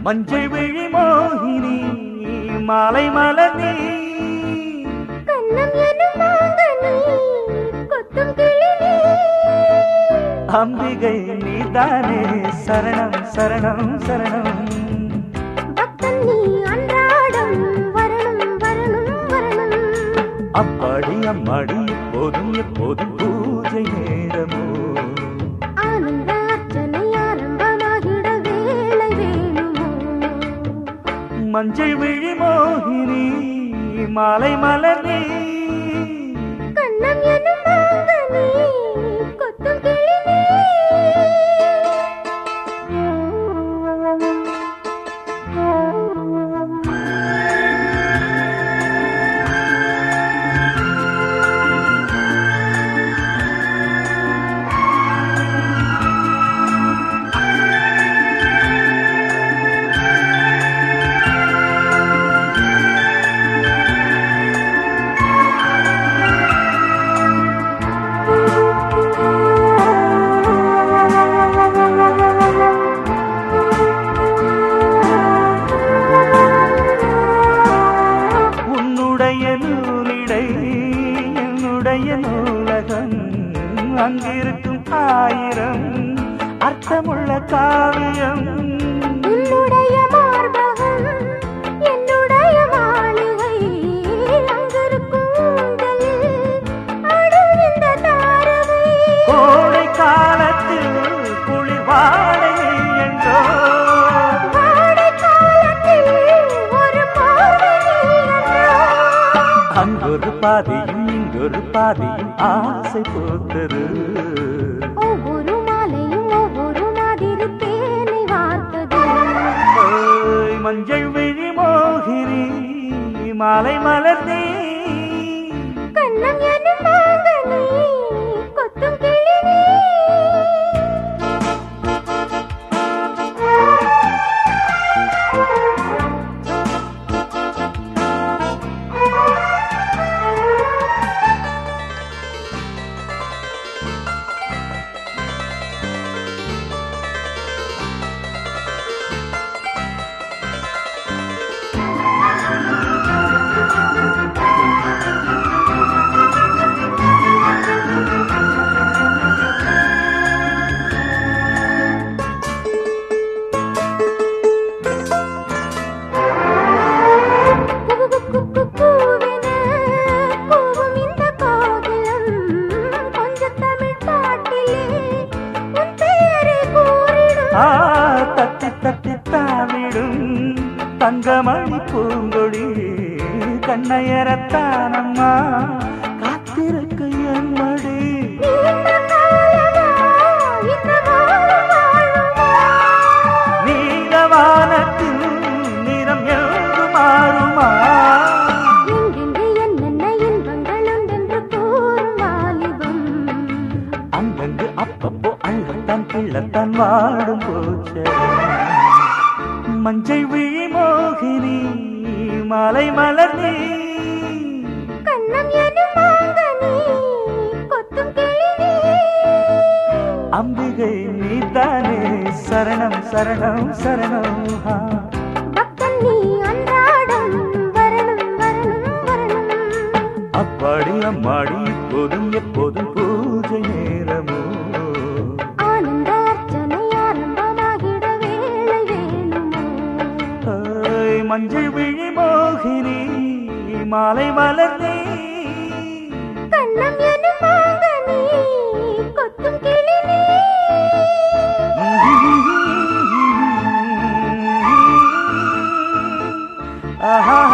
மஞ்சள் விழி மோகினி மாலை மலர்நீ கண்ணம் எனும் மாங்கனி கொத்தும் கிளி நீ அம்பிகை நீதானே சரணம் சரணம் சரணம் பக்தன் நீ அன்றாடம் வரணும் வரணும் வரணும் அப்பாடி அம்மாடி எப்போதும் எப்போதும் பூஜை நேரமோ ஆனந்த அர்ச்சனை ஆரம்பமாகிட வேளை வேணுமோ மஞ்சள் விழி மோகினி மாலை மலர்நீ கண்ணம் எனும் மாங்கனி கொத்தும் கிளி நீ உன்னுடைய நூலிடை என்னுடைய நூலகம் அங்கிருக்கும் ஆயிரம் அர்த்தமுள்ள காவியம் உன்னுடைய மார்பகம் என்னுடைய மாளிகை அங்கிருக்கும் ஊஞ்சலில் ஆடும் இந்த தாரகை கோடை காலத்தில் குளிர்வாடை என்றோ வாடை காலத்தில் ஒரு பாவை நீரன்றோ. அங்கொரு பாதியும் இங்கொரு பாதியும் ஆசை பூத்தது ஒவ்வொரு மாலையும் ஒவ்வொரு மாதிரி தேனை வார்த்தது ஓய், மஞ்சள் விழி மோகினி மாலை மலர்ந்தே கண்ணம் எனும் மாங்கனி கொத்தும் கிளி நீ. கூவென கூவும் இந்த கோகிலம் கொஞ்சம் தமிழ் பாட்டிலே உன் பெயரை கூறிடும் ஆ தத்தி தத்தி தாவிடும் தங்கமணி பூங்கொடி கண்ணையரத்தானம்மா காத்திருக்க என் மடி நீண்ட காலமா இந்த வாழும் வாழுமா நீலவானத்தில் நிறம் எழுந்து மாறுமா எங்கெங்கு என்னென்ன இன்பங்கள் உண்டென்று கூறும் வாலிபம் அங்கங்கு அப்பப்போ அள்ளத்தான் கிள்ளத்தான் வாடும் போச்ச மஞ்சள் விழி மோகினி மாலை மலர்நீ கண்ணம் எனும் மாங்கனி கொத்தும் கிளி நீ. அம்பிகை நீதானே சரணம் சரணம் சரணம் ஆ. பக்தன் நீ அன்றாடம் வரணும் வரணும் வரணும் அப்பாடி அம்மாடி எப்போதும் எப்போதும் பூஜை நேரமோ ஆனந்த அர்ச்சனை ஆரம்பமாகிட வேளை வேணுமோ ஆய், மஞ்சள் விழி மோகினி மாலை மலர்நீ கண்ணம் எனும் மாங்கனி கொத்தும் கிளி நீ. ஆஹா